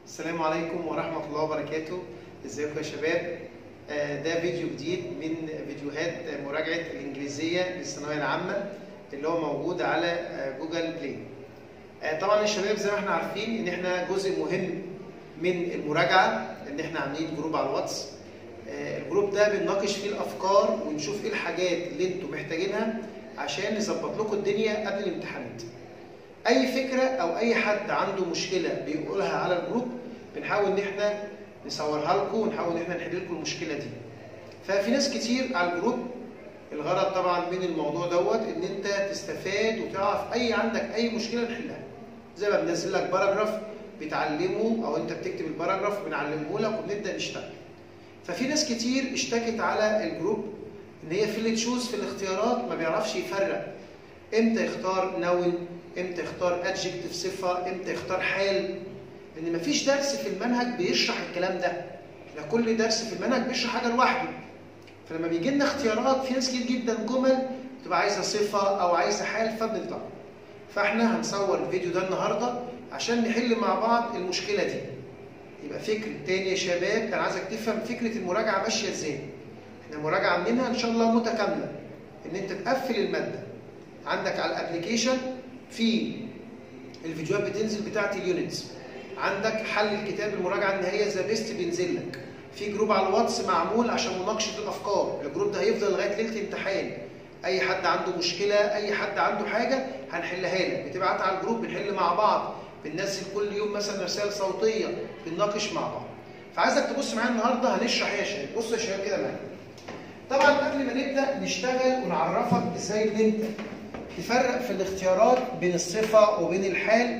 السلام عليكم ورحمة الله وبركاته ازيكم يا شباب آه، ده فيديو جديد من فيديوهات مراجعة الإنجليزية للثانوية العامة اللي هو موجود على آه، جوجل بلاي آه، طبعا يا شباب زي ما احنا عارفين ان احنا جزء مهم من المراجعة ان احنا عاملين جروب على الواتس آه، الجروب ده بنناقش فيه الأفكار ونشوف ايه الحاجات اللي انتم محتاجينها عشان نظبط لكم الدنيا قبل الامتحانات اي فكره او اي حد عنده مشكله بيقولها على الجروب بنحاول ان احنا نصورها لكم ونحاول ان احنا نحل لكم المشكله دي ففي ناس كتير على الجروب الغرض طبعا من الموضوع دوت ان انت تستفاد وتعرف اي عندك اي مشكله نحلها زي ما بنزل لك باراجراف بتعلمه او انت بتكتب الباراجراف بنعلمه لك وبنبدا نشتغل ففي ناس كتير اشتكت على الجروب ان هي في اللي تشوز في الاختيارات ما بيعرفش يفرق امتى يختار نون امتى يختار ادجكتيف صفه امتى يختار حال لان مفيش درس في المنهج بيشرح الكلام ده احنا كل درس في المنهج بيشرح حاجه لوحده فلما بيجي لنا اختيارات في ناس كتير جدا جمل بتبقى عايزه صفه او عايزه حال فبنطلع فاحنا هنصور الفيديو ده النهارده عشان نحل مع بعض المشكله دي يبقى فكر تاني يا شباب انا عايزك تفهم فكره المراجعه ماشيه ازاي احنا المراجعه عاملينها ان شاء الله متكامله ان انت تقفل الماده عندك على الابلكيشن في الفيديوهات بتنزل بتاعت اليونتس عندك حل الكتاب المراجعه النهائيه ذا بيست بينزل لك في جروب على الواتس معمول عشان مناقشه الافكار الجروب ده هيفضل لغايه ليله الامتحان اي حد عنده مشكله اي حد عنده حاجه هنحلها لك بتبعت على الجروب بنحل مع بعض بننزل كل يوم مثلا رسائل صوتيه بنناقش مع بعض فعايزك تبص معايا النهارده هنشرح ايه يا شباب بص يا شباب كده معايا طبعا قبل ما نبدا نشتغل ونعرفك ازاي ان انت تفرق في الاختيارات بين الصفة وبين الحال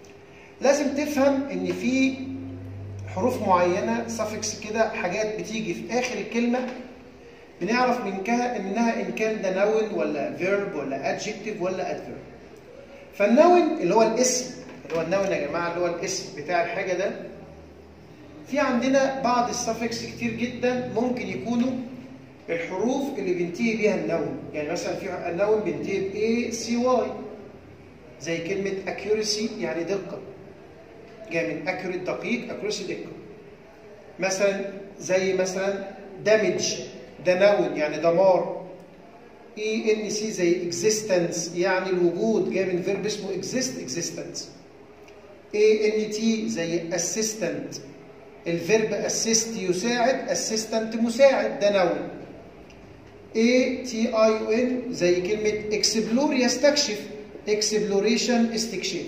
لازم تفهم ان في حروف معينة suffix كده حاجات بتيجي في اخر الكلمة بنعرف منها انها ان كان ده noun ولا verb ولا adjective ولا adverb فالنون اللي هو الاسم اللي هو النون يا جماعة اللي هو الاسم بتاع الحاجة ده في عندنا بعض السفكس كتير جدا ممكن يكونوا الحروف اللي بينتهي بيها النون يعني مثلا في النون بينتهي ب A C Y زي كلمة accuracy يعني دقة جاي من accurate دقيق accuracy دقة مثلا زي مثلا damage ده نون يعني دمار E N C زي existence يعني الوجود جاي من فيرب اسمه exist existence A N T زي assistant الفيرب assist يساعد assistant مساعد ده نون A T I O N زي كلمة explore يستكشف exploration استكشاف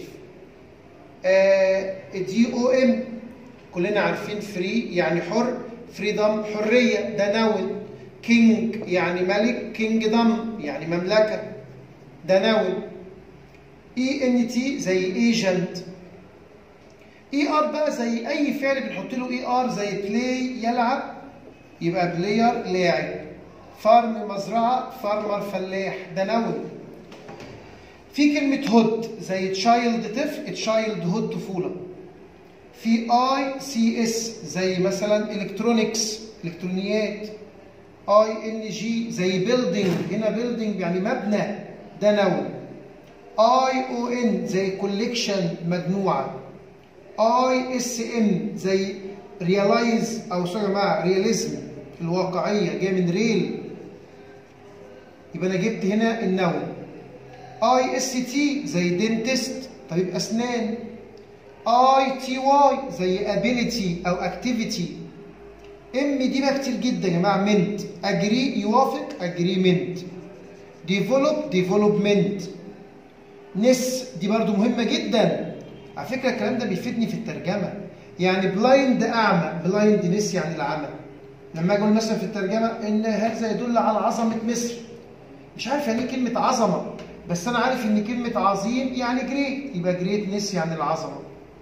دي او ام كلنا عارفين فري يعني حر فريدم حرية ده نون كينج يعني ملك كينجدم يعني مملكة ده نون اي ان تي زي ايجنت اي ار بقى زي اي فعل بنحط له اي ار زي بلاي يلعب يبقى بلاير لاعب فارم مزرعة فارمر فلاح ده نون في كلمة هود زي تشايلد طفل تشايلد هود طفولة في اي سي اس زي مثلا الكترونكس الكترونيات اي ان جي زي بيلدينج هنا بيلدينج يعني مبنى ده نون اي او ان زي كوليكشن مجموعة اي اس ام زي ريلايز او سوري يا جماعه رياليزم الواقعيه جايه من ريل يبقى انا جبت هنا النون اي اس تي زي دينتست طبيب اسنان اي تي واي زي ابيليتي او اكتيفيتي ام دي بقى كتير جدا يا جماعه منت اجري يوافق اجريمنت ديفلوب ديفلوبمنت نس دي برضو مهمه جدا على فكره الكلام ده بيفيدني في الترجمه يعني بلايند اعمى بلايند نس يعني العمى لما اجي اقول مثلا في الترجمه ان هذا يدل على عظمه مصر مش عارف يعني ايه كلمه عظمه بس انا عارف ان كلمه عظيم يعني جريت يبقى جريت نس يعني العظمه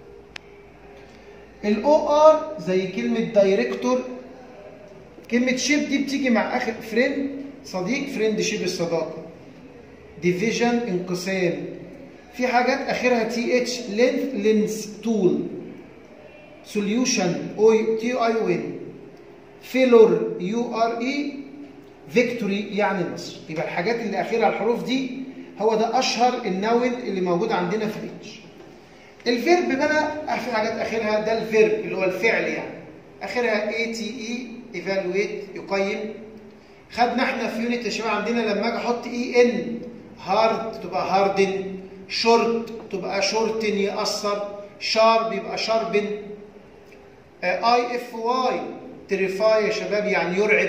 الاو ار زي كلمه دايركتور كلمه شيب دي بتيجي مع اخر فريند صديق فريند شيب الصداقه ديفيجن انقسام في حاجات اخرها تي اتش لينث لينس طول سوليوشن او تي اي او ان فيلور يو ار اي فيكتوري يعني النصر يبقى الحاجات اللي اخرها الحروف دي هو ده اشهر النون اللي موجود عندنا في الانجلش الفيرب بقى اخر حاجات اخرها ده الفيرب اللي هو الفعل يعني اخرها اي تي اي ايفالويت يقيم خدنا احنا في يونت يا شباب عندنا لما اجي احط اي ان هارد تبقى هاردن شورت تبقى شورتن يأثر شارب يبقى شاربن اي اف واي تريفاي يا شباب يعني يرعب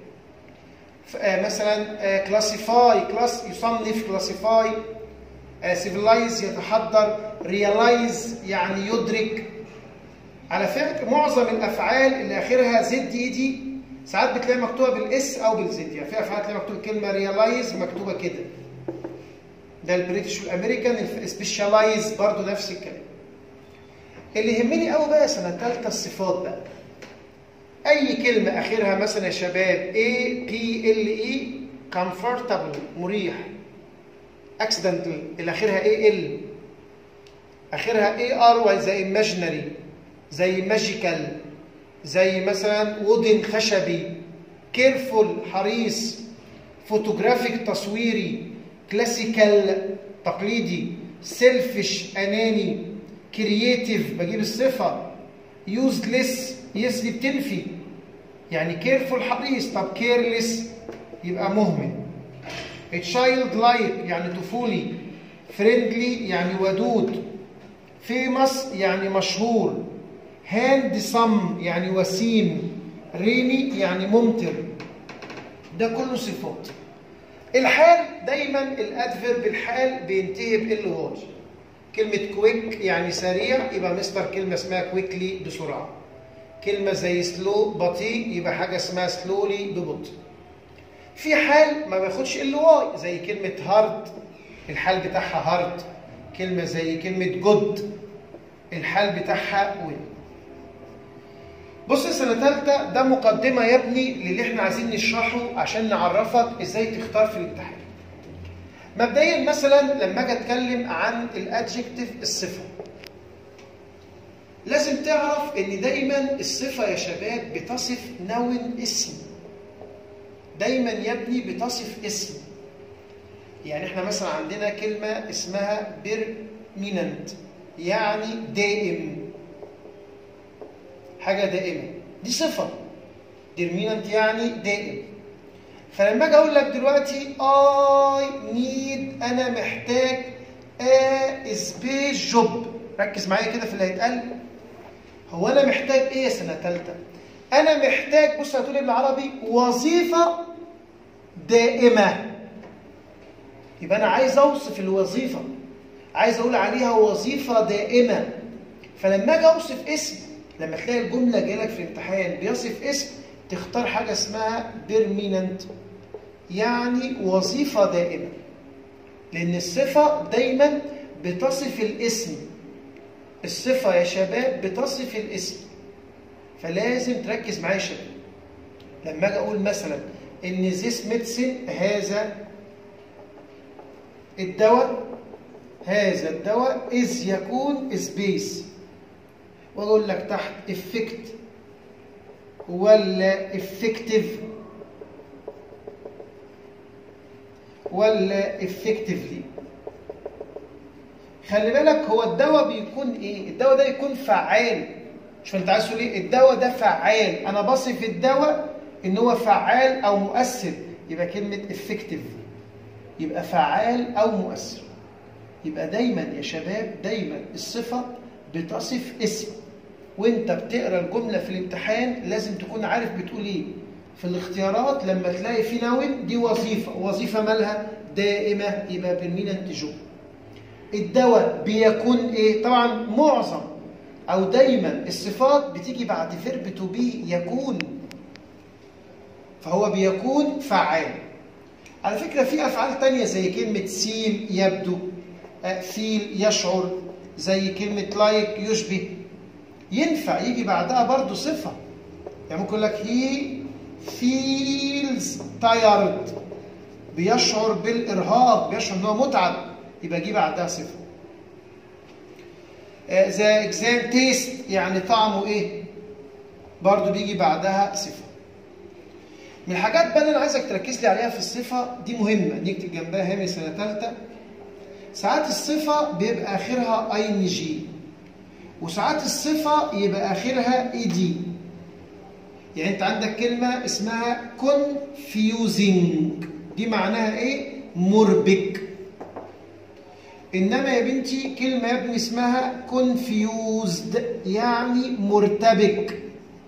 مثلا كلاسيفاي كلاس يصنف كلاسيفاي سيفلايز يتحضر ريلايز يعني يدرك على فكره معظم الافعال اللي اخرها زد اي دي ساعات بتلاقي مكتوبه بالاس او بالزد يعني في افعال تلاقي مكتوبه كلمه ريلايز مكتوبه كده ده البريتش والامريكان سبيشالايز برضو نفس الكلام اللي يهمني قوي بقى سنه ثالثه الصفات بقى اي كلمه اخرها مثلا يا شباب اي بي ال اي comfortable مريح اكسيدنتال اللي اخرها اي ال اخرها اي ار زي imaginary زي ماجيكال زي مثلا وودن خشبي كيرفول حريص فوتوغرافيك تصويري كلاسيكال تقليدي سيلفش اناني كرييتيف بجيب الصفه يوزلس يس دي بتنفي يعني كيرفول حريص طب كيرلس يبقى مهمل تشايلد لايك يعني طفولي فريندلي يعني ودود فيمس يعني مشهور هاند صم يعني وسيم ريني يعني ممطر ده كله صفات الحال دايما الادفرب الحال بينتهي بال واي كلمة كويك يعني سريع يبقى مستر كلمة اسمها كويكلي بسرعة كلمة زي سلو بطيء يبقى حاجة اسمها سلولي ببطء في حال ما بياخدش ال واي زي كلمة هارد الحال بتاعها هارد كلمة زي كلمة جود الحال بتاعها وين بص سنة ثالثة ده مقدمة يا ابني للي احنا عايزين نشرحه عشان نعرفك ازاي تختار في الامتحان. مبدئيا مثلا لما اجي اتكلم عن الادجكتيف الصفة. لازم تعرف ان دايما الصفة يا شباب بتصف نون اسم. دايما يا ابني بتصف اسم. يعني احنا مثلا عندنا كلمة اسمها بيرميننت يعني دائم حاجه دائمه دي صفه ديرميننت يعني دائم فلما اجي اقول لك دلوقتي اي نيد انا محتاج ا سبيس جوب ركز معايا كده في اللي هيتقال هو انا محتاج ايه يا سنه ثالثه انا محتاج بص هتقول بالعربي وظيفه دائمه يبقى انا عايز اوصف الوظيفه عايز اقول عليها وظيفه دائمه فلما اجي اوصف اسم لما تلاقي الجملة جاية لك في الامتحان بيصف اسم تختار حاجة اسمها بيرميننت يعني وظيفة دائمة لأن الصفة دايما بتصف الاسم الصفة يا شباب بتصف الاسم فلازم تركز معايا يا شباب لما اجي اقول مثلا ان ذيس ميدسين هذا الدواء هذا الدواء إذ يكون سبيس واقول لك تحت افكت ولا افكتيف ولا افكتيفلي خلي بالك هو الدواء بيكون ايه الدواء ده يكون فعال شوف انت عايز تقول ايه الدواء ده فعال انا بصف الدواء ان هو فعال او مؤثر يبقى كلمه افكتيف يبقى فعال او مؤثر يبقى دايما يا شباب دايما الصفه بتصف اسم وانت بتقرا الجمله في الامتحان لازم تكون عارف بتقول ايه في الاختيارات لما تلاقي في نون دي وظيفه وظيفه مالها دائمه يبقى بالميننت جو الدواء بيكون ايه طبعا معظم او دايما الصفات بتيجي بعد فيرب تو بي يكون فهو بيكون فعال على فكره في افعال تانية زي كلمه سيم يبدو فيل يشعر زي كلمه لايك يشبه ينفع يجي بعدها برضو صفة يعني ممكن لك he feels tired بيشعر بالإرهاق بيشعر إن هو متعب يبقى جه بعدها صفة ذا اكزام تيست يعني طعمه إيه برضو بيجي بعدها صفة من الحاجات بقى اللي أنا عايزك تركز لي عليها في الصفة دي مهمة نكتب جنبها هامي سنة ثالثة ساعات الصفة بيبقى آخرها اي ان جي وساعات الصفة يبقى آخرها اي دي يعني انت عندك كلمة اسمها confusing دي معناها ايه؟ مربك انما يا بنتي كلمة يا ابني اسمها confused يعني مرتبك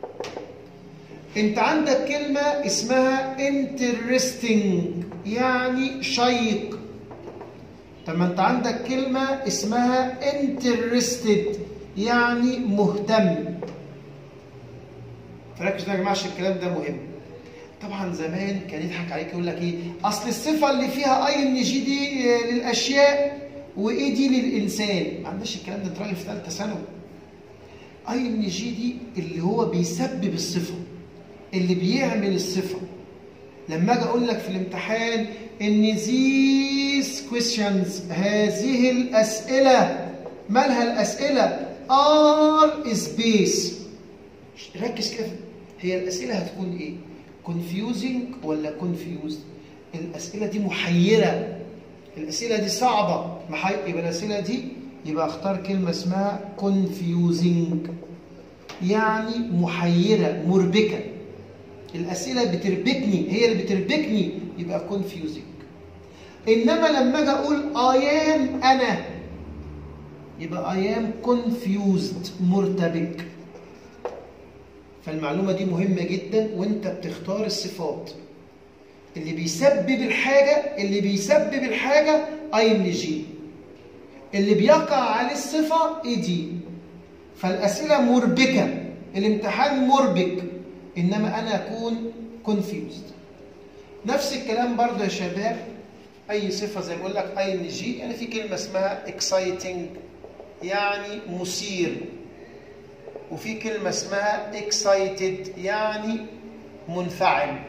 انت عندك كلمة اسمها interesting يعني شيق طب ما انت عندك كلمة اسمها interested يعني مهتم فركز يا جماعه عشان الكلام ده مهم طبعا زمان كان يضحك عليك يقول لك ايه اصل الصفه اللي فيها اي ان جي دي للاشياء وايه دي للانسان ما عندناش الكلام ده انت راجل في ثالثه ثانوي اي ان جي دي اللي هو بيسبب الصفه اللي بيعمل الصفه لما اجي اقول لك في الامتحان ان these questions هذه الاسئله مالها الاسئله are space ركز كده هي الاسئله هتكون ايه confusing ولا confused الاسئله دي محيره الاسئله دي صعبه محي... يبقى الاسئله دي يبقى اختار كلمه اسمها confusing يعني محيره مربكه الاسئله بتربكني هي اللي بتربكني يبقى confusing انما لما اجي اقول I am انا يبقى I am confused مرتبك فالمعلومة دي مهمة جدا وانت بتختار الصفات اللي بيسبب الحاجة اللي بيسبب الحاجة اي ان جي اللي بيقع عليه الصفة اي دي فالأسئلة مربكة الامتحان مربك إنما أنا أكون confused نفس الكلام برضه يا شباب أي صفة زي ما بقول لك اي ان جي يعني في كلمة اسمها exciting يعني مثير وفي كلمة اسمها excited يعني منفعل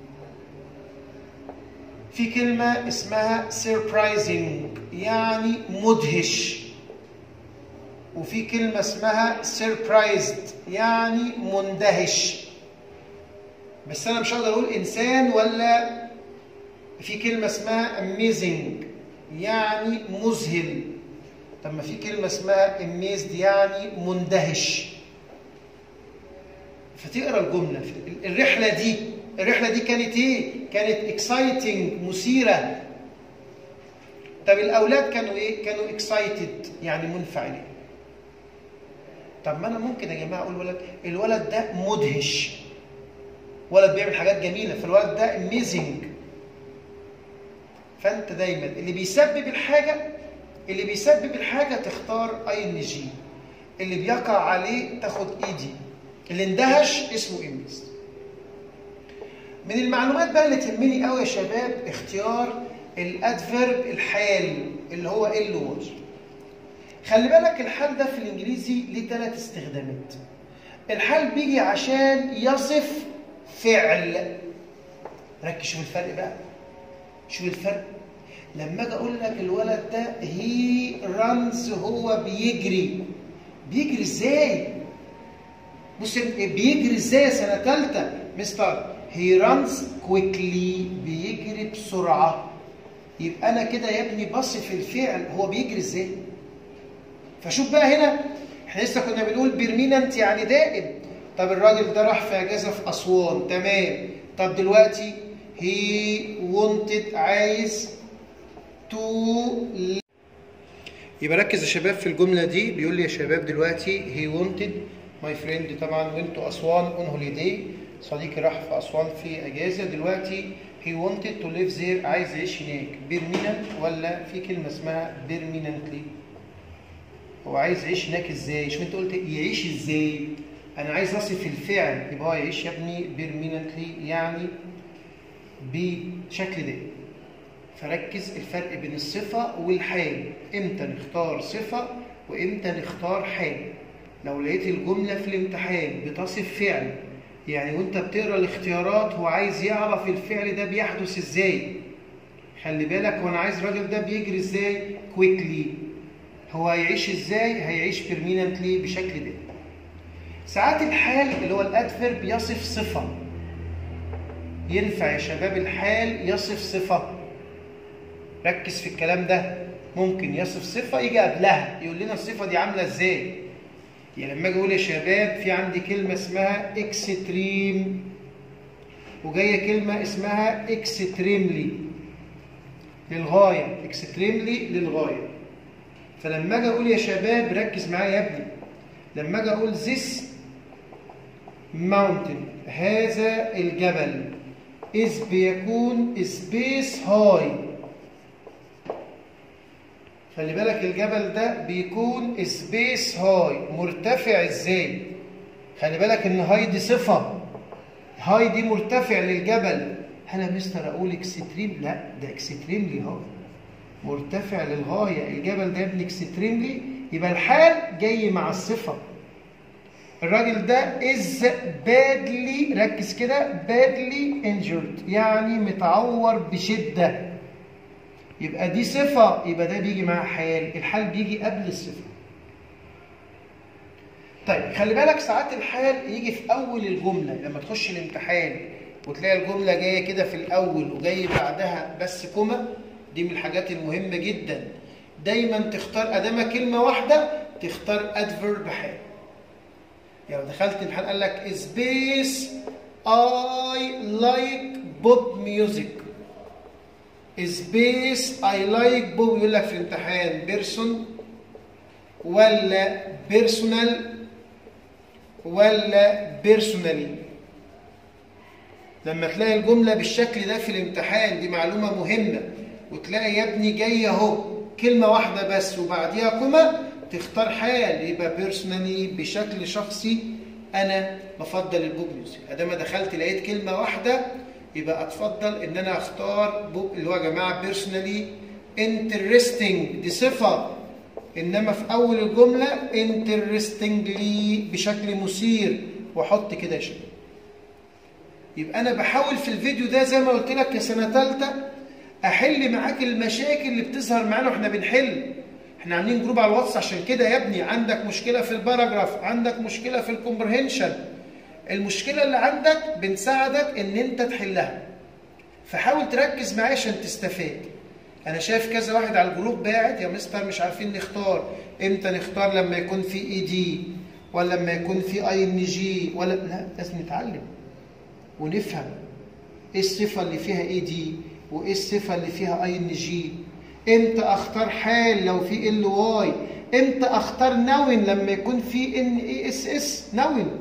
في كلمة اسمها surprising يعني مدهش وفي كلمة اسمها surprised يعني مندهش بس أنا مش هقدر أقول إنسان ولا في كلمة اسمها amazing يعني مذهل طب ما في كلمة اسمها amazed يعني مندهش فتقرا الجمله الرحله دي الرحله دي كانت ايه كانت اكسايتنج مثيره طب الاولاد كانوا ايه كانوا اكسايتد يعني منفعلين طب ما انا ممكن يا جماعه اقول ولد الولد ده مدهش ولد بيعمل حاجات جميله فالولد ده اميزنج فانت دايما اللي بيسبب الحاجه اللي بيسبب الحاجه تختار اي ان جي اللي بيقع عليه تاخد اي دي اللي اندهش اسمه اميز من المعلومات بقى اللي تهمني قوي يا شباب اختيار الادفيرب الحال اللي هو ال واز خلي بالك الحال ده في الانجليزي ليه ثلاث استخدامات الحال بيجي عشان يصف فعل ركز شوف الفرق بقى شوف الفرق لما اجي اقول لك الولد ده هي رانز هو بيجري بيجري ازاي بص بيجري ازاي سنه ثالثه مستر هي رانز كويكلي بيجري بسرعه يبقى انا كده يا ابني بصف الفعل هو بيجري ازاي فشوف بقى هنا احنا لسه كنا بنقول بيرميننت يعني دائم طب الراجل ده راح في اجازه في اسوان تمام طب دلوقتي هي wanted عايز تو يبقى ركز يا شباب في الجمله دي بيقول لي يا شباب دلوقتي هي wanted ماي فريند طبعا وانت اسوان اون هوليداي صديقي راح في اسوان في اجازه دلوقتي هي wanted تو ليف زير عايز يعيش هناك بيرميننت ولا في كلمه اسمها بيرميننتلي هو عايز يعيش هناك ازاي شوف انت قلت يعيش ازاي انا عايز اصف الفعل يبقى هو يعيش يا ابني بيرميننتلي يعني بشكل ده فركز الفرق بين الصفه والحال امتى نختار صفه وامتى نختار حال لو لقيت الجمله في الامتحان بتصف فعل يعني وانت بتقرا الاختيارات هو عايز يعرف الفعل ده بيحدث ازاي خلي بالك هو انا عايز الراجل ده بيجري ازاي كويكلي هو هيعيش ازاي هيعيش بيرميننتلي بشكل ده ساعات الحال اللي هو الادفيرب يصف صفه ينفع يا شباب الحال يصف صفه ركز في الكلام ده ممكن يصف صفه يجي قبلها يقول لنا الصفه دي عامله ازاي يعني لما اجي اقول يا شباب في عندي كلمه اسمها اكستريم وجايه كلمه اسمها اكستريملي للغايه اكستريملي للغايه فلما اجي اقول يا شباب ركز معايا يا ابني لما اجي اقول this mountain هذا الجبل is بيكون space high خلي بالك الجبل ده بيكون سبيس هاي مرتفع ازاي خلي بالك ان هاي دي صفه هاي دي مرتفع للجبل هل يا مستر اقول اكستريم لا ده اكستريملي هاي مرتفع للغايه الجبل ده يا ابني اكستريملي يبقى الحال جاي مع الصفه الراجل ده از بادلي ركز كده بادلي انجرد يعني متعور بشده يبقى دي صفة يبقى ده بيجي مع حال الحال بيجي قبل الصفة طيب خلي بالك ساعات الحال يجي في أول الجملة لما تخش الامتحان وتلاقي الجملة جاية كده في الأول وجاي بعدها بس كوما دي من الحاجات المهمة جدا دايما تختار أدامة كلمة واحدة تختار أدفرب حال يعني لو دخلت الامتحان قال لك سبيس I like pop music سبيس اي لايك بوب يقول لك في الامتحان بيرسون ولا بيرسونال ولا بيرسونالي لما تلاقي الجمله بالشكل ده في الامتحان دي معلومه مهمه وتلاقي يا ابني جاي اهو كلمه واحده بس وبعديها كوما تختار حال يبقى بيرسونالي بشكل شخصي انا بفضل البوب ميوزك ادام دخلت لقيت كلمه واحده يبقى اتفضل ان انا اختار بوب اللي هو يا جماعه بيرسونالي انترستنج دي صفه انما في اول الجمله انترستنجلي بشكل مثير واحط كده يا شباب يبقى انا بحاول في الفيديو ده زي ما قلت لك يا سنه ثالثه احل معاك المشاكل اللي بتظهر معانا واحنا بنحل احنا عاملين جروب على الواتس عشان كده يا ابني عندك مشكله في الباراجراف عندك مشكله في الكومبرهنشن المشكله اللي عندك بنساعدك ان انت تحلها فحاول تركز معايا عشان تستفاد انا شايف كذا واحد على الجروب باعت يا مستر مش عارفين نختار امتى نختار لما يكون في اي دي ولا لما يكون في اي ان جي ولا لا لازم نتعلم ونفهم ايه الصفه اللي فيها اي دي وايه الصفه اللي فيها اي ان جي امتى اختار حال لو في ال واي امتى اختار نون لما يكون في ان اي اس اس نون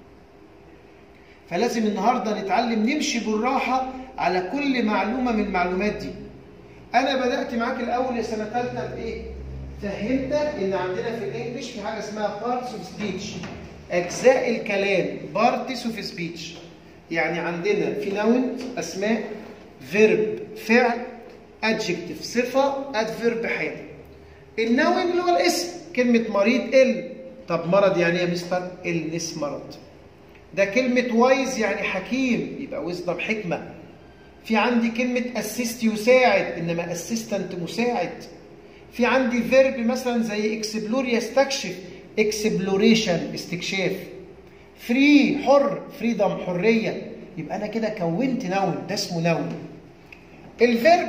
فلازم النهارده نتعلم نمشي بالراحه على كل معلومه من المعلومات دي انا بدات معاك الاول يا سنه ثالثه بايه فهمتك ان عندنا في الانجليش في حاجه اسمها بارتس اوف سبيتش اجزاء الكلام بارتس اوف سبيتش يعني عندنا في نون اسماء فيرب فعل ادجكتيف صفه ادفيرب حال النون اللي هو الاسم كلمه مريض ال طب مرض يعني ايه يا مستر النس مرض ده كلمة وايز يعني حكيم يبقى ويزدم حكمة في عندي كلمة اسيست يساعد انما اسيستنت مساعد في عندي فيرب مثلا زي اكسبلور يستكشف اكسبلوريشن استكشاف فري حر فريدم حرية يبقى انا كده كونت نون ده اسمه نون الفيرب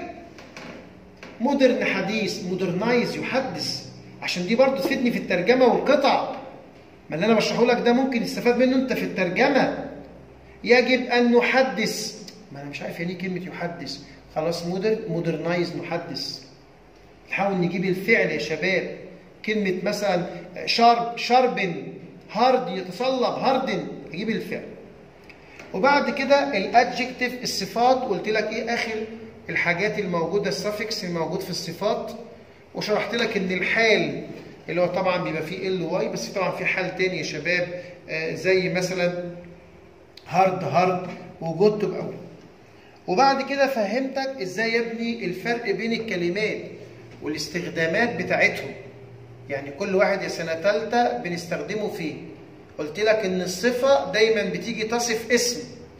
مودرن حديث مودرنايز يحدث عشان دي برضو تفيدني في الترجمة والقطع ما اللي انا بشرحه لك ده ممكن يستفاد منه انت في الترجمه يجب ان نحدث ما انا مش عارف يعني ايه كلمه يحدث خلاص مودر مودرنايز نحدث نحاول نجيب الفعل يا شباب كلمه مثلا شارب شاربن هارد يتصلب هاردن اجيب الفعل وبعد كده الادجكتيف الصفات قلت لك ايه اخر الحاجات الموجوده السفكس الموجود في الصفات وشرحت لك ان الحال اللي هو طبعا بيبقى فيه ال واي بس طبعا في حال تاني يا شباب آه زي مثلا هارد هارد وجود تبقى أول. وبعد كده فهمتك ازاي يا ابني الفرق بين الكلمات والاستخدامات بتاعتهم يعني كل واحد يا سنه ثالثه بنستخدمه فيه قلت لك ان الصفه دايما بتيجي تصف اسم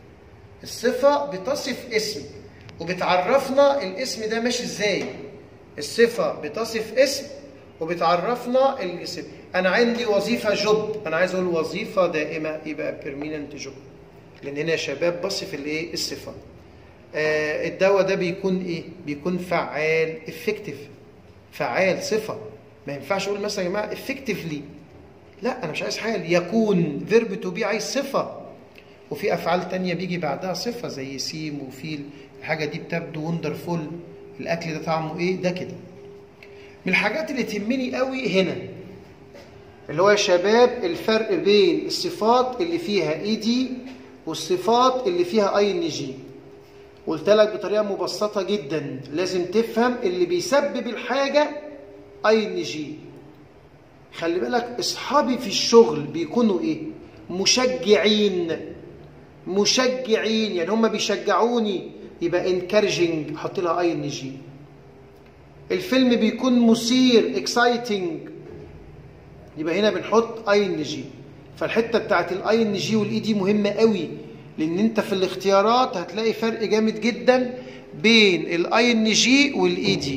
الصفه بتصف اسم وبتعرفنا الاسم ده ماشي ازاي الصفه بتصف اسم وبتعرفنا الاسم انا عندي وظيفه جوب انا عايز اقول وظيفه دائمه يبقى بيرميننت جوب لان هنا يا شباب بصف الايه الصفه آه الدواء ده بيكون ايه بيكون فعال افكتيف فعال صفه ما ينفعش اقول مثلا يا جماعه افكتيفلي لا انا مش عايز حال يكون فيرب تو بي عايز صفه وفي افعال تانية بيجي بعدها صفه زي سيم وفيل الحاجه دي بتبدو وندرفول الاكل ده طعمه ايه ده كده من الحاجات اللي تهمني قوي هنا اللي هو يا شباب الفرق بين الصفات اللي فيها اي دي والصفات اللي فيها اي ان جي قلت لك بطريقه مبسطه جدا لازم تفهم اللي بيسبب الحاجه اي ان جي خلي بالك اصحابي في الشغل بيكونوا ايه مشجعين مشجعين يعني هم بيشجعوني يبقى انكارجنج حط لها اي ان جي الفيلم بيكون مثير اكسايتنج يبقى هنا بنحط اي ان جي فالحته بتاعت الاي ان جي والاي دي مهمه قوي لان انت في الاختيارات هتلاقي فرق جامد جدا بين الاي ان جي والاي دي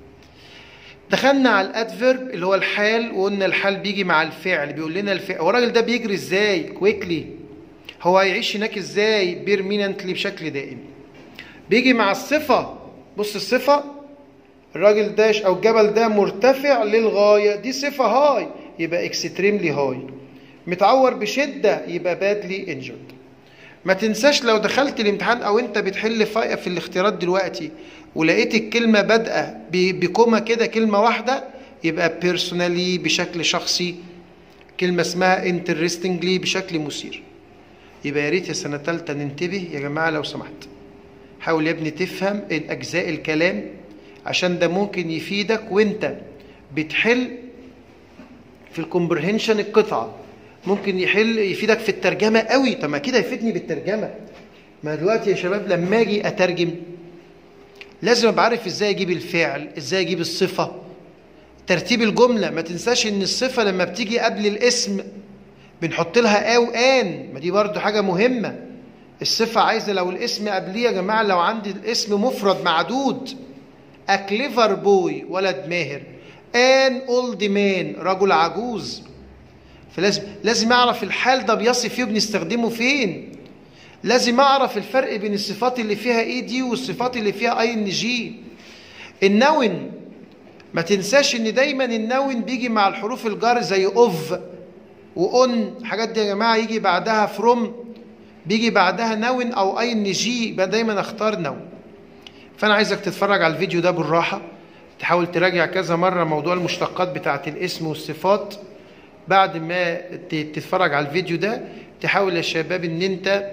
دخلنا على الادفيرب اللي هو الحال وقلنا الحال بيجي مع الفعل بيقول لنا الفعل هو الراجل ده بيجري ازاي كويكلي هو هيعيش هناك ازاي بيرميننتلي بشكل دائم بيجي مع الصفه بص الصفه الراجل ده او الجبل ده مرتفع للغايه دي صفه هاي يبقى اكستريملي هاي متعور بشده يبقى بادلي انجرد ما تنساش لو دخلت الامتحان او انت بتحل في الاختيارات دلوقتي ولقيت الكلمه بادئه بكومه كده كلمه واحده يبقى بيرسونالي بشكل شخصي كلمه اسمها انترستنجلي بشكل مثير يبقى يا ريت يا سنه ثالثه ننتبه يا جماعه لو سمحت حاول يا ابني تفهم الاجزاء الكلام عشان ده ممكن يفيدك وانت بتحل في الكومبرهنشن القطعه ممكن يحل يفيدك في الترجمه قوي طب ما كده يفيدني بالترجمه ما دلوقتي يا شباب لما اجي اترجم لازم ابقى عارف ازاي اجيب الفعل ازاي اجيب الصفه ترتيب الجمله ما تنساش ان الصفه لما بتيجي قبل الاسم بنحط لها او ان ما دي برضو حاجه مهمه الصفه عايزه لو الاسم قبليه يا جماعه لو عندي الاسم مفرد معدود اكليفر بوي ولد ماهر ان اولد مان رجل عجوز فلازم لازم اعرف الحال ده بيصف فيه وبنستخدمه فين لازم اعرف الفرق بين الصفات اللي فيها اي دي والصفات اللي فيها اي ان جي النون ما تنساش ان دايما النون بيجي مع الحروف الجر زي اوف واون الحاجات دي يا جماعه يجي بعدها فروم بيجي بعدها نون او اي ان جي يبقى دايما اختار نون فانا عايزك تتفرج على الفيديو ده بالراحه تحاول تراجع كذا مره موضوع المشتقات بتاعه الاسم والصفات بعد ما تتفرج على الفيديو ده تحاول يا شباب ان انت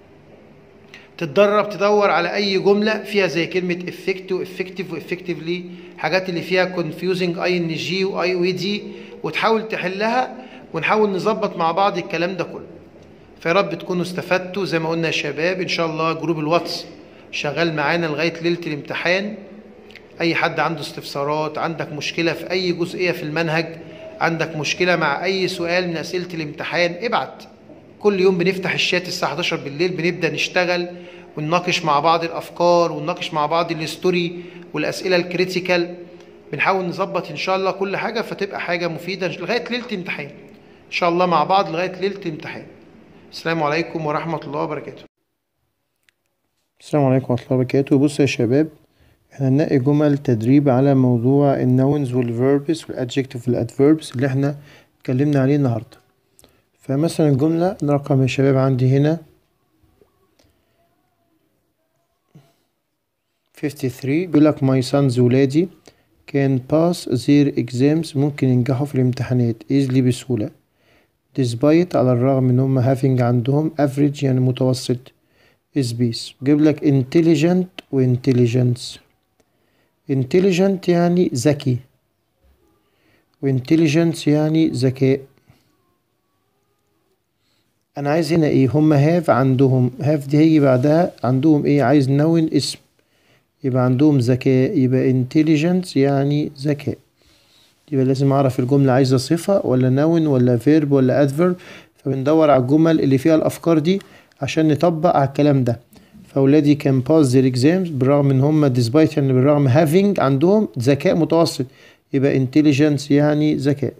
تتدرب تدور على اي جمله فيها زي كلمه افكت وافكتيف وافكتيفلي حاجات اللي فيها كونفيوزنج اي ان جي واي او دي وتحاول تحلها ونحاول نظبط مع بعض الكلام ده كله فيا رب تكونوا استفدتوا زي ما قلنا يا شباب ان شاء الله جروب الواتس شغال معانا لغايه ليله الامتحان اي حد عنده استفسارات عندك مشكله في اي جزئيه في المنهج عندك مشكله مع اي سؤال من اسئله الامتحان ابعت كل يوم بنفتح الشات الساعه 11 بالليل بنبدا نشتغل ونناقش مع بعض الافكار ونناقش مع بعض الستوري والاسئله الكريتيكال بنحاول نظبط ان شاء الله كل حاجه فتبقى حاجه مفيده لغايه ليله الامتحان ان شاء الله مع بعض لغايه ليله الامتحان السلام عليكم ورحمه الله وبركاته السلام عليكم ورحمه الله وبركاته بصوا يا شباب احنا هنلاقي جمل تدريب على موضوع النونز والفيربس والادجكتيف والادفيربس اللي احنا اتكلمنا عليه النهارده فمثلا الجملة رقم يا شباب عندي هنا 53 بيقول لك my sons ولادي can pass their exams ممكن ينجحوا في الامتحانات easily بسهولة despite على الرغم ان هم having عندهم average يعني متوسط is base بيجيب لك intelligent و intelligence intelligent يعني ذكي و intelligence يعني ذكاء انا عايز هنا ايه هم هاف عندهم هاف دي هيجي بعدها عندهم ايه عايز نون اسم يبقى عندهم ذكاء يبقى intelligence يعني ذكاء يبقى لازم اعرف الجملة عايزة صفة ولا نون ولا فيرب ولا adverb فبندور على الجمل اللي فيها الافكار دي عشان نطبق على الكلام ده فاولادي كان باس their exams بالرغم ان هم despite يعني بالرغم having عندهم ذكاء متوسط يبقى intelligence يعني ذكاء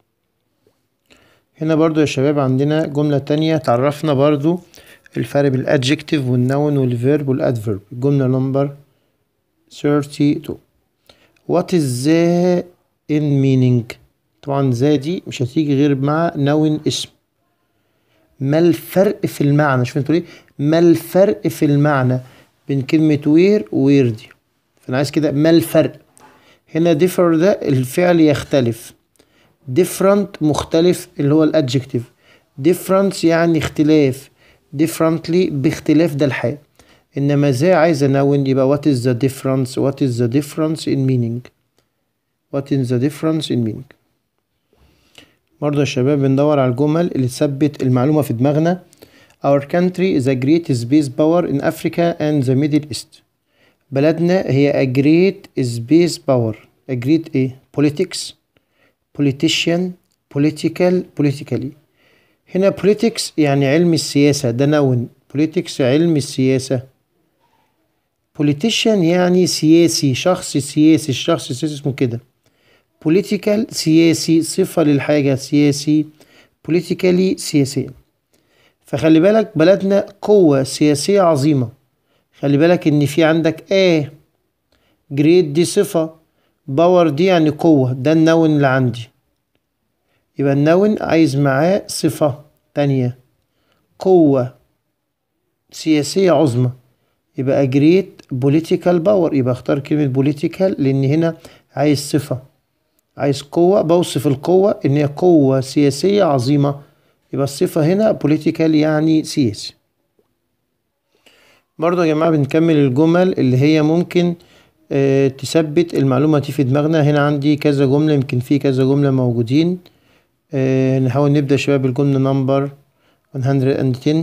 هنا برضو يا شباب عندنا جملة تانية تعرفنا برضو الفرق بين الادجكتيف والنون والفيرب والادفيرب الجملة نمبر 32 What is the in meaning طبعا ذا دي مش هتيجي غير مع نون اسم ما الفرق في المعنى شوف انتوا ليه ما الفرق في المعنى بين كلمة وير ووير دي فانا عايز كده ما الفرق هنا differ ده الفعل يختلف different مختلف اللي هو الادجكتيف difference يعني اختلاف differently باختلاف ده الحال انما ذا عايزه نون يبقى what is the difference what is the difference in meaning what is the difference in meaning برضه يا شباب بندور على الجمل اللي تثبت المعلومة في دماغنا Our country is a great space power in Africa and the Middle East بلدنا هي a great space power a great ايه politics politician political politically هنا politics يعني علم السياسة ده نون politics علم السياسة politician يعني سياسي شخص سياسي الشخص السياسي اسمه كده political سياسي صفة للحاجة سياسي politically سياسيا فخلي بالك بلدنا قوة سياسية عظيمة خلي بالك ان في عندك ايه جريد دي صفة باور دي يعني قوة ده النون اللي عندي يبقى النون عايز معاه صفة تانية قوة سياسية عظمى يبقى جريت بوليتيكال باور يبقى اختار كلمة بوليتيكال لان هنا عايز صفة عايز قوة بوصف القوة ان هي قوة سياسية عظيمة يبقى الصفة هنا بوليتيكال يعني سياسي برضه يا جماعة بنكمل الجمل اللي هي ممكن آه تثبت المعلومة دي في دماغنا هنا عندي كذا جملة يمكن في كذا جملة موجودين آه نحاول نبدأ شباب الجملة نمبر 110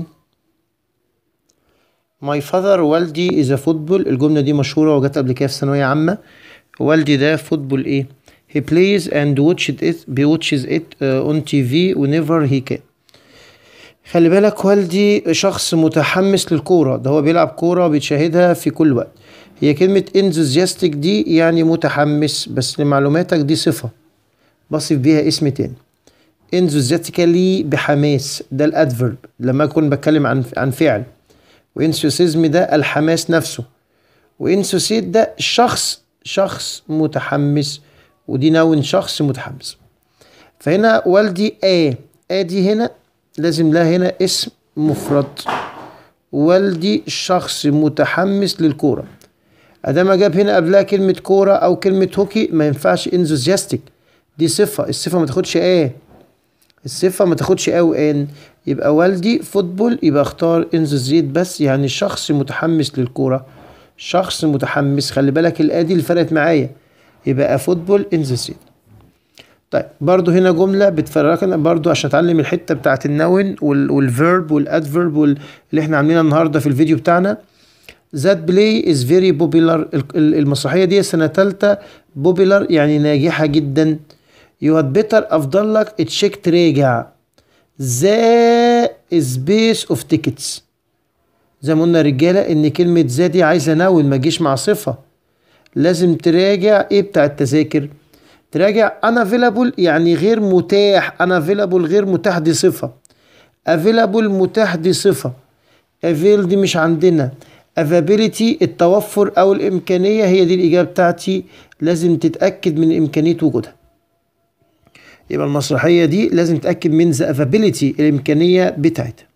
My father والدي is a football الجملة دي مشهورة وجت قبل كده في ثانوية عامة والدي ده فوتبول ايه he plays and watches it watches it uh, on TV whenever he can خلي بالك والدي شخص متحمس للكورة ده هو بيلعب كورة وبيتشاهدها في كل وقت هي كلمة enthusiastic دي يعني متحمس بس لمعلوماتك دي صفة بصف بيها اسم تاني enthusiastically بحماس ده الادفرب لما اكون بتكلم عن عن فعل وانثوسيزم ده الحماس نفسه وانثوسيت ده شخص شخص متحمس ودي نون شخص متحمس فهنا والدي آ آ دي هنا لازم لها هنا اسم مفرد والدي شخص متحمس للكورة ادام جاب هنا قبلها كلمة كورة او كلمة هوكي ما ينفعش انثوزياستيك دي صفة الصفة ما تاخدش آ الصفة ما تاخدش آ وآن يبقى والدي فوتبول يبقى اختار انثوزيت بس يعني شخص متحمس للكورة شخص متحمس خلي بالك الآ دي اللي فرقت معايا يبقى فوتبول ان ذا سيت طيب برضو هنا جملة بتفرقنا برضو عشان اتعلم الحتة بتاعت النون والفيرب والادفيرب اللي احنا عاملينها النهاردة في الفيديو بتاعنا That play is very popular المسرحية دي سنة تالتة popular يعني ناجحة جدا You had better أفضل لك تشيك تراجع The space of tickets زي ما قلنا رجالة إن كلمة ذا دي عايزة نون ما تجيش مع صفة لازم تراجع ايه بتاع التذاكر تراجع unavailable يعني غير متاح unavailable غير متاح دي صفة available متاح دي صفة avail دي مش عندنا availability التوفر او الامكانية هي دي الاجابة بتاعتي لازم تتأكد من امكانية وجودها يبقى المسرحية دي لازم تتأكد من the availability الامكانية بتاعتها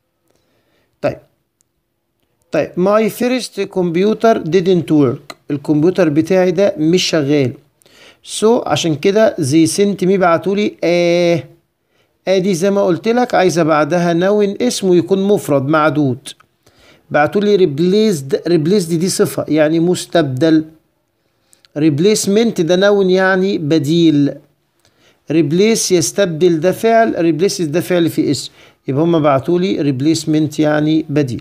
طيب طيب my first computer didn't work الكمبيوتر بتاعي ده مش شغال سو so, عشان كده زي سنت مي بعتولي اه ادي زي ما قلت لك عايزه بعدها نون اسمه يكون مفرد معدود بعتولي ريبليسد ريبليسد دي صفه يعني مستبدل ريبليسمنت ده نون يعني بديل ريبليس يستبدل ده فعل ريبليس ده فعل في اسم يبقى هما بعتولي ريبليسمنت يعني بديل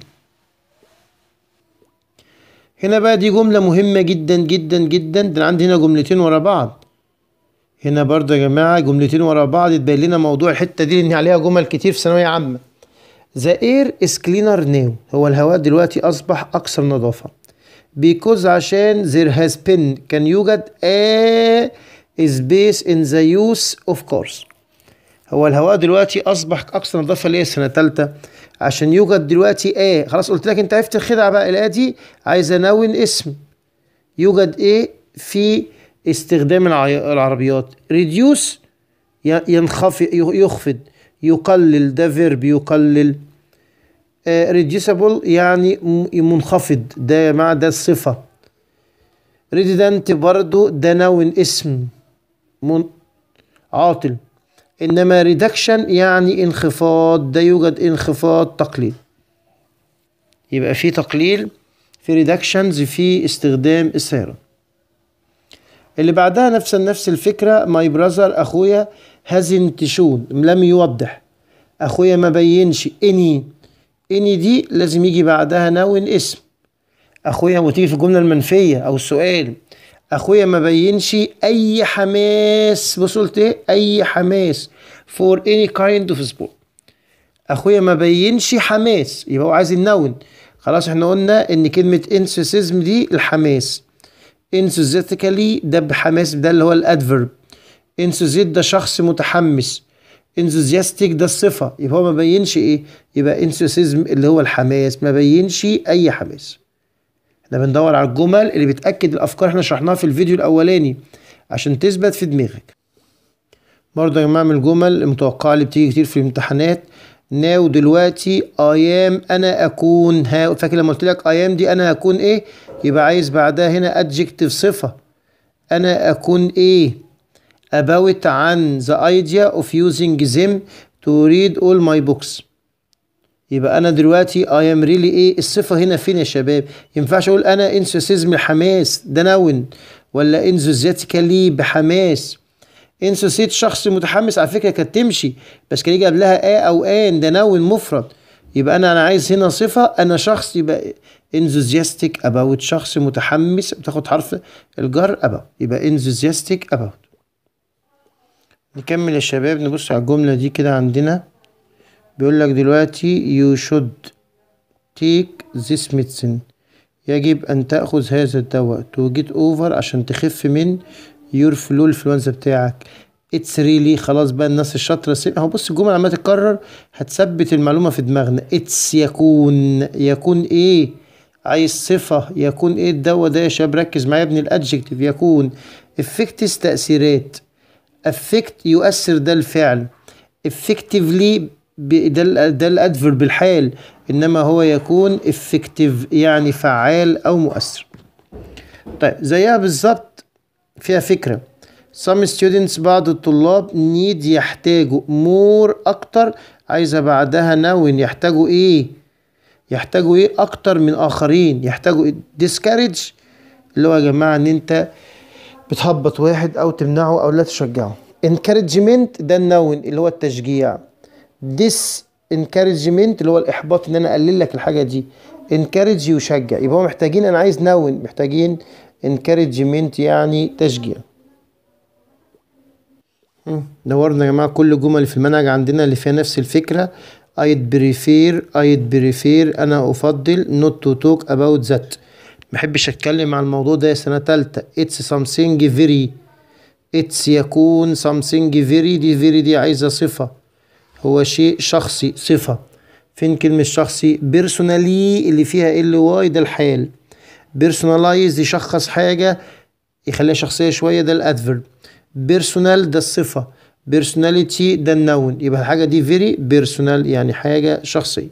هنا بقى دي جملة مهمة جدا جدا جدا ده عندي هنا جملتين ورا بعض هنا برضه يا جماعة جملتين ورا بعض تبين لنا موضوع الحتة دي لأن عليها جمل كتير في ثانوية عامة The air is cleaner now هو الهواء دلوقتي أصبح أكثر نظافة because عشان there has been كان يوجد a space in the use of course هو الهواء دلوقتي أصبح أكثر نظافة ليه سنة تالتة عشان يوجد دلوقتي ايه خلاص قلت لك انت عرفت الخدعه بقى الايه دي عايزه انون اسم يوجد ايه في استخدام العربيات ريديوس ينخفض يخفض يقلل ده فيرب يقلل ريديوسبل يعني منخفض ده مع ده الصفة ريديدنت برضو ده نون اسم من عاطل انما ريدكشن يعني انخفاض ده يوجد انخفاض تقليل يبقى في تقليل في ريدكشنز في استخدام السيارة اللي بعدها نفس نفس الفكرة ماي براذر اخويا هازنت شون لم يوضح اخويا ما بينش اني اني دي لازم يجي بعدها نون اسم اخويا وتيجي في الجملة المنفية او السؤال اخويا ما بينش اي حماس بص قلت ايه اي حماس for any kind of sport اخويا ما بينش حماس يبقى هو عايز النون خلاص احنا قلنا ان كلمة enthusiasm دي الحماس enthusiastically ده بحماس ده اللي هو الادفرب enthusiast ده شخص متحمس enthusiastic ده الصفة يبقى هو ما بينش ايه يبقى enthusiasm اللي هو الحماس ما بينش اي حماس احنا بندور على الجمل اللي بتأكد الافكار احنا شرحناها في الفيديو الاولاني عشان تثبت في دماغك برضه يا جماعة من الجمل المتوقعة اللي بتيجي كتير في الامتحانات ناو دلوقتي ايام انا اكون ها فاكر لما قلت لك ايام دي انا اكون ايه يبقى عايز بعدها هنا adjective صفة انا اكون ايه about عن the idea of using them to read all my books يبقى انا دلوقتي I am really ايه الصفة هنا فين يا شباب ينفعش اقول انا enthusiasm الحماس ده نون ولا enthusiastically بحماس انسوسيت شخص متحمس على فكره كانت تمشي بس كان يجي قبلها ا او ان ده نون مفرد يبقى انا انا عايز هنا صفه انا شخص يبقى enthusiastic about شخص متحمس بتاخد حرف الجر about يبقى enthusiastic about نكمل يا شباب نبص على الجمله دي كده عندنا بيقول لك دلوقتي you should take this medicine يجب ان تاخذ هذا الدواء to get over عشان تخف من يور فلو الانفلونزا بتاعك اتس ريلي خلاص بقى الناس الشاطره سي... اهو بص الجمله عماله تتكرر هتثبت المعلومه في دماغنا اتس يكون يكون ايه عايز صفه يكون ايه الدواء ده يا شباب ركز معايا ابن الادجكتيف يكون افكتس تاثيرات افكت يؤثر ده الفعل افكتيفلي ده ده الادفرب الحال انما هو يكون افكتيف يعني فعال او مؤثر طيب زيها بالظبط فيها فكرة some students بعض الطلاب need يحتاجوا more أكتر عايزة بعدها نون يحتاجوا إيه يحتاجوا إيه أكتر من آخرين يحتاجوا discourage اللي هو يا جماعة إن أنت بتهبط واحد أو تمنعه أو لا تشجعه encouragement ده النون اللي هو التشجيع dis encouragement اللي هو الإحباط إن أنا أقلل لك الحاجة دي encourage يشجع يبقى هو محتاجين أنا عايز نون محتاجين encouragement يعني تشجيع دورنا يا جماعة كل جمل في المنهج عندنا اللي فيها نفس الفكرة I'd prefer I'd prefer أنا أفضل not to talk about that محبش أتكلم عن الموضوع ده سنة تالتة It's something very It's يكون something very دي very دي عايزة صفة هو شيء شخصي صفة فين كلمة شخصي personally اللي فيها ال واي ده الحال بيرسونالايز يشخص حاجة يخليها شخصية شوية ده الادفرب بيرسونال ده الصفة بيرسوناليتي ده النون يبقى الحاجة دي فيري بيرسونال يعني حاجة شخصية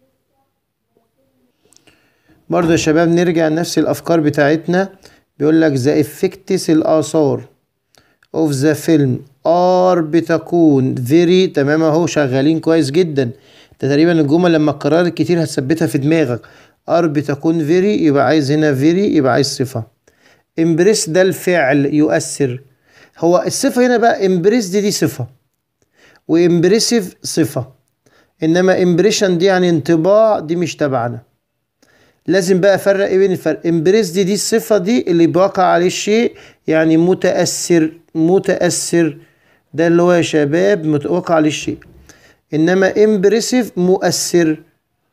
برضه يا شباب نرجع لنفس الأفكار بتاعتنا بيقول لك ذا افكتس الآثار اوف ذا فيلم ار بتكون فيري تمام اهو شغالين كويس جدا ده تقريبا الجمل لما اتكررت كتير هتثبتها في دماغك ار بتكون فيري يبقى عايز هنا فيري يبقى عايز صفة امبريس ده الفعل يؤثر هو الصفة هنا بقى امبريس دي دي صفة وامبريسيف صفة انما امبريشن دي يعني انطباع دي مش تبعنا لازم بقى افرق ايه بين الفرق امبريس دي دي الصفة دي اللي بيقع عليه الشيء يعني متأثر متأثر ده اللي هو يا شباب وقع عليه الشيء انما امبريسيف مؤثر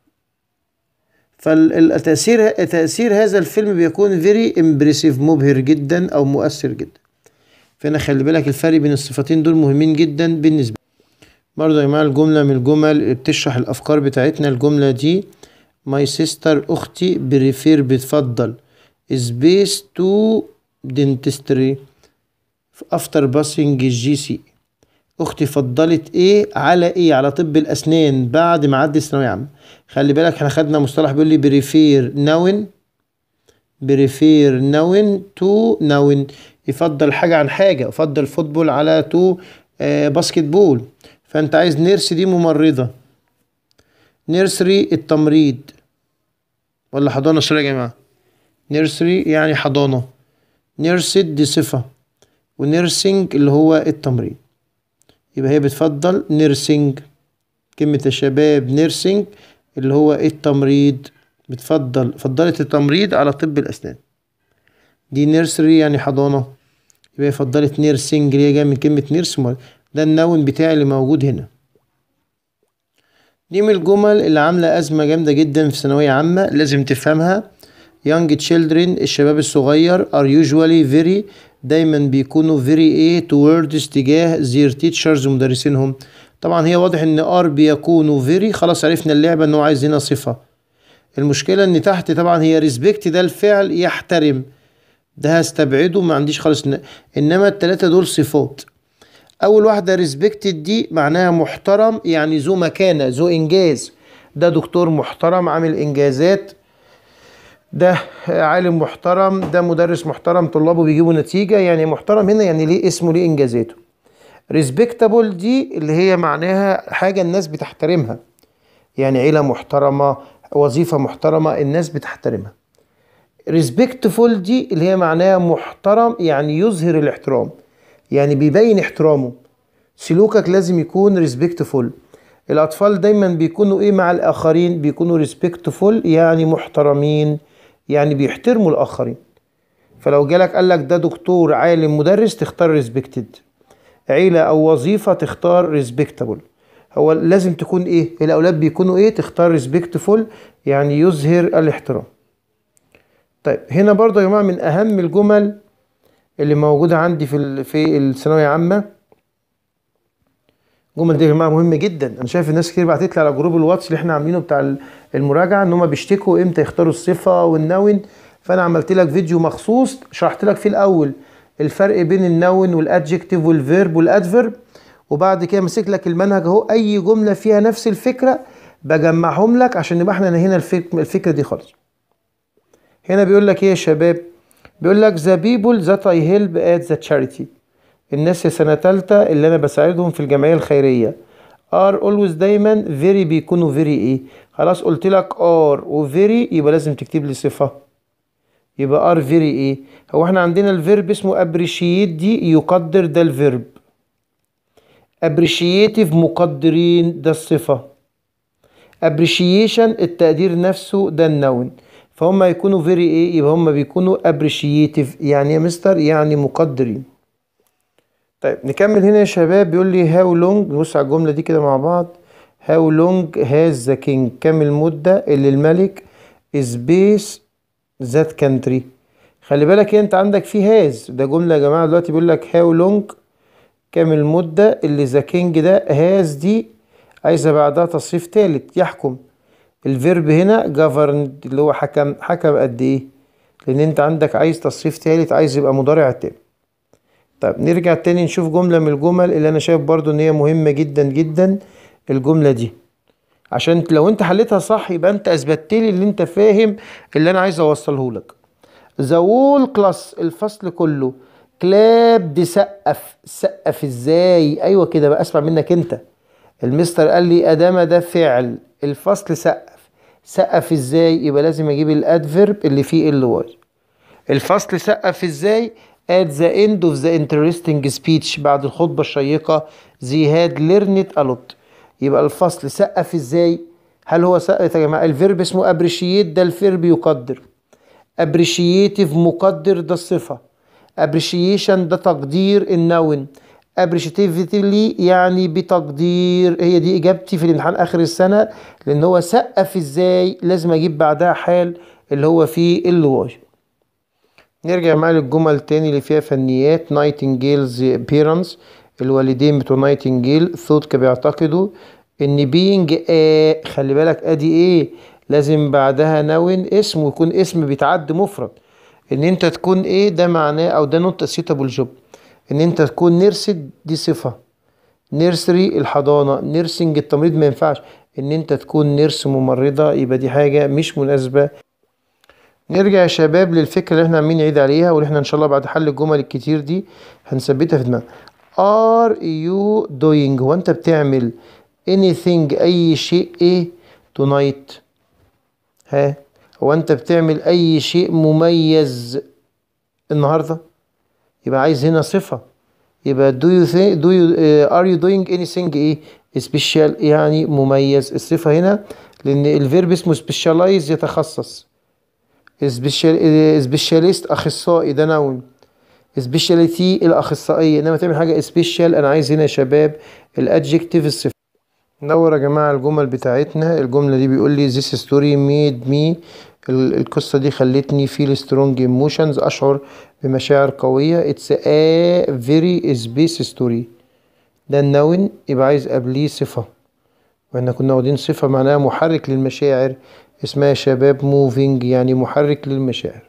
فالتأثير تأثير هذا الفيلم بيكون فيري امبريسيف مبهر جدا او مؤثر جدا فهنا خلي بالك الفرق بين الصفتين دول مهمين جدا بالنسبة برضه يا جماعة الجملة من الجمل اللي بتشرح الأفكار بتاعتنا الجملة دي ماي سيستر أختي بريفير بتفضل سبيس تو dentistry after passing الجي سي اختي فضلت ايه على ايه على طب الاسنان بعد ما عدي ثانويه عامه خلي بالك احنا خدنا مصطلح بيقول لي بريفير نون بريفير نون تو نون يفضل حاجه عن حاجه يفضل فوتبول على تو آه باسكت بول فانت عايز نيرس دي ممرضه نيرسري التمريض ولا حضانه سوري يا جماعه نيرسري يعني حضانه نيرسد دي صفه ونيرسينج اللي هو التمريض يبقى هي بتفضل نيرسينج كلمة الشباب نيرسينج اللي هو التمريض بتفضل فضلت التمريض على طب الأسنان دي نيرسري يعني حضانة يبقى هي فضلت نيرسينج اللي هي جاية من كلمة نيرس ده النون بتاعي اللي موجود هنا دي من الجمل اللي عاملة أزمة جامدة جدا في ثانوية عامة لازم تفهمها young children الشباب الصغير are usually very دايما بيكونوا very ايه towards تجاه their teachers ومدرسينهم طبعا هي واضح ان ار بيكونوا very خلاص عرفنا اللعبة ان هو عايز هنا صفة المشكلة ان تحت طبعا هي respect ده الفعل يحترم ده هستبعده ما عنديش خالص ن... انما التلاتة دول صفات اول واحدة respected دي معناها محترم يعني ذو مكانة ذو انجاز ده دكتور محترم عامل انجازات ده عالم محترم ده مدرس محترم طلابه بيجيبوا نتيجة يعني محترم هنا يعني ليه اسمه ليه انجازاته ريسبكتابل دي اللي هي معناها حاجة الناس بتحترمها يعني عيلة محترمة وظيفة محترمة الناس بتحترمها ريسبكتفول دي اللي هي معناها محترم يعني يظهر الاحترام يعني بيبين احترامه سلوكك لازم يكون ريسبكتفول الأطفال دايما بيكونوا إيه مع الآخرين بيكونوا ريسبكتفول يعني محترمين يعني بيحترموا الآخرين فلو جالك قالك ده دكتور عالم مدرس تختار ريسبكتد عيلة أو وظيفة تختار ريسبكتابل هو لازم تكون إيه الأولاد بيكونوا إيه تختار ريسبكتفول يعني يظهر الاحترام طيب هنا برضه يا جماعة من أهم الجمل اللي موجودة عندي في في الثانوية عامة الجمل دي يا جماعه مهمه جدا انا شايف الناس كتير بعتت لي على جروب الواتس اللي احنا عاملينه بتاع المراجعه ان هم بيشتكوا امتى يختاروا الصفه والنون فانا عملت لك فيديو مخصوص شرحت لك فيه الاول الفرق بين النون والادجكتيف والفيرب والادفيرب وبعد كده ماسك لك المنهج اهو اي جمله فيها نفس الفكره بجمعهم لك عشان نبقى احنا هنا الفكره دي خالص هنا بيقول لك ايه يا شباب بيقول لك the people that I help at the charity الناس في سنة تالتة اللي أنا بساعدهم في الجمعية الخيرية are always دايما very بيكونوا very إيه خلاص قلت لك are و very يبقى لازم تكتب لي صفة يبقى are very إيه هو احنا عندنا الفيرب اسمه appreciate دي يقدر ده الفيرب appreciative مقدرين ده الصفة appreciation التقدير نفسه ده النون فهم يكونوا very ايه يبقى هم بيكونوا appreciative يعني يا مستر يعني مقدرين طيب نكمل هنا يا شباب بيقول لي هاو لونج نبص على الجملة دي كده مع بعض هاو لونج هاز ذا كينج كم المدة اللي الملك سبيس ذات كانتري خلي بالك انت عندك في هاز ده جملة يا جماعة دلوقتي بيقول لك هاو لونج كم المدة اللي ذا كينج ده هاز دي عايزة بعدها تصريف تالت يحكم الفيرب هنا governed اللي هو حكم حكم قد ايه لان انت عندك عايز تصريف تالت عايز يبقى مضارع تام طيب نرجع تاني نشوف جملة من الجمل اللي انا شايف برضو ان هي مهمة جدا جدا الجملة دي عشان لو انت حليتها صح يبقى انت اثبتت لي اللي انت فاهم اللي انا عايز اوصله لك ذا وول كلاس الفصل كله كلاب دي سقف سقف ازاي ايوه كده بقى اسمع منك انت المستر قال لي ادام ده فعل الفصل سقف سقف ازاي يبقى لازم اجيب الادفيرب اللي فيه ال واي الفصل سقف ازاي at the end of the interesting speech بعد الخطبة الشيقة they had learned a lot يبقى الفصل سقف ازاي هل هو سقف يا جماعة الفيرب اسمه appreciate ده الفيرب يقدر appreciative مقدر ده الصفة appreciation ده تقدير النون appreciatively يعني بتقدير هي دي اجابتي في الامتحان اخر السنة لان هو سقف ازاي لازم اجيب بعدها حال اللي هو فيه الواي نرجع معاه للجمل تاني اللي فيها فنيات نايتنجيلز بيرنس الوالدين بتوع نايتنجيل ثوت بيعتقدوا ان بينج آه خلي بالك ادي ايه لازم بعدها نون اسم ويكون اسم بيتعد مفرد ان انت تكون ايه ده معناه او ده نوت سيتابل جوب ان انت تكون نرسد دي صفة نيرسري الحضانة نيرسينج التمريض ما ينفعش ان انت تكون نيرس ممرضة يبقى دي حاجة مش مناسبة نرجع يا شباب للفكرة اللي احنا عاملين نعيد عليها واللي احنا ان شاء الله بعد حل الجمل الكتير دي هنثبتها في دماغنا are you doing هو انت بتعمل anything اي شيء ايه tonight ها هو انت بتعمل اي شيء مميز النهارده يبقى عايز هنا صفة يبقى do you think do you uh, are you doing anything ايه special يعني مميز الصفة هنا لأن الفيرب اسمه specialize يتخصص سبيشاليست أخصائي ده نون سبيشاليتي الأخصائية إنما تعمل حاجة سبيشال أنا عايز هنا يا شباب الأدجكتيف الصفة ندور يا جماعة الجمل بتاعتنا الجملة دي بيقول لي this story made me القصة دي خلتني feel strong emotions أشعر بمشاعر قوية it's a very space story ده النون يبقى عايز قبليه صفة واحنا كنا واخدين صفة معناها محرك للمشاعر اسمها يا شباب moving يعني محرك للمشاعر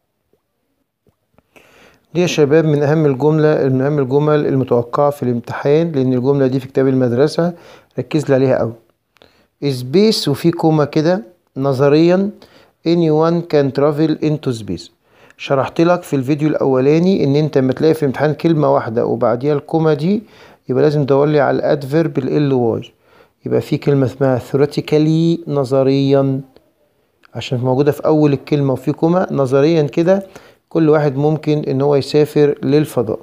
دي يا شباب من أهم الجملة من أهم الجمل المتوقعة في الامتحان لأن الجملة دي في كتاب المدرسة ركز لي عليها أوي سبيس وفي كوما كده نظريا anyone can travel into space شرحت لك في الفيديو الأولاني إن أنت لما تلاقي في الامتحان كلمة واحدة وبعديها الكوما دي يبقى لازم تدور لي على الأدفيرب ال واي يبقى في كلمة اسمها theoretically نظريا عشان موجودة في أول الكلمة وفي كوما نظريا كده كل واحد ممكن إن هو يسافر للفضاء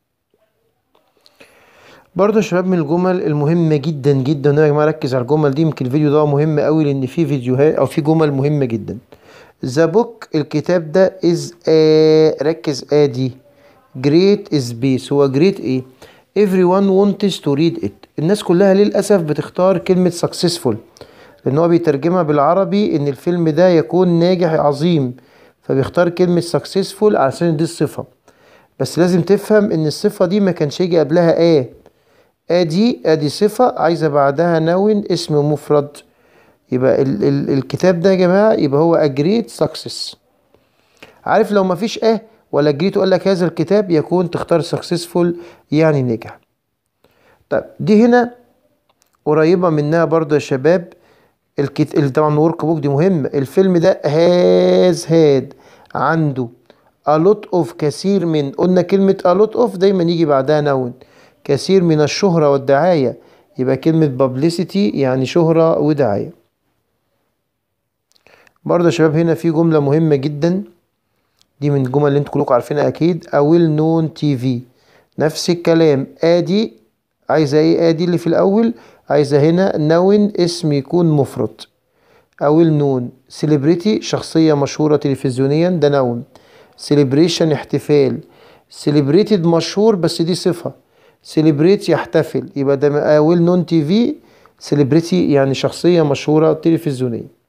برضه يا شباب من الجمل المهمة جدا جدا يا جماعة ركز على الجمل دي يمكن الفيديو ده مهم قوي لأن فيه فيديوهات أو فيه جمل مهمة جدا ذا بوك الكتاب ده از ركز ادي جريت سبيس هو جريت ايه everyone wants to read it الناس كلها للأسف بتختار كلمة successful لأن هو بيترجمها بالعربي إن الفيلم ده يكون ناجح عظيم فبيختار كلمة successful علشان دي الصفة بس لازم تفهم إن الصفة دي ما كانش يجي قبلها آه ادي ادي صفة عايزة بعدها نون اسم مفرد يبقى ال ال الكتاب ده يا جماعة يبقى هو أجريت سكسس عارف لو مفيش اه ولا جريت وقال لك هذا الكتاب يكون تختار سكسسفول يعني نجح طب دي هنا قريبة منها برضه يا شباب الكت... طبعا ورك بوك دي مهمة الفيلم ده هاز هاد عنده a lot of كثير من قلنا كلمة a lot of دايما يجي بعدها نون كثير من الشهرة والدعاية يبقى كلمة publicity يعني شهرة ودعاية برضه يا شباب هنا في جملة مهمة جدا دي من الجمل اللي انتوا كلكم عارفينها اكيد a well known TV نفس الكلام ادي عايزة ايه ادي اللي في الاول عايزة هنا نون اسم يكون مفرد a well known celebrity شخصية مشهورة تلفزيونيا ده نون celebration احتفال celebrated مشهور بس دي صفة celebrate يحتفل يبقى ده a well known TV celebrity يعني شخصية مشهورة تلفزيونية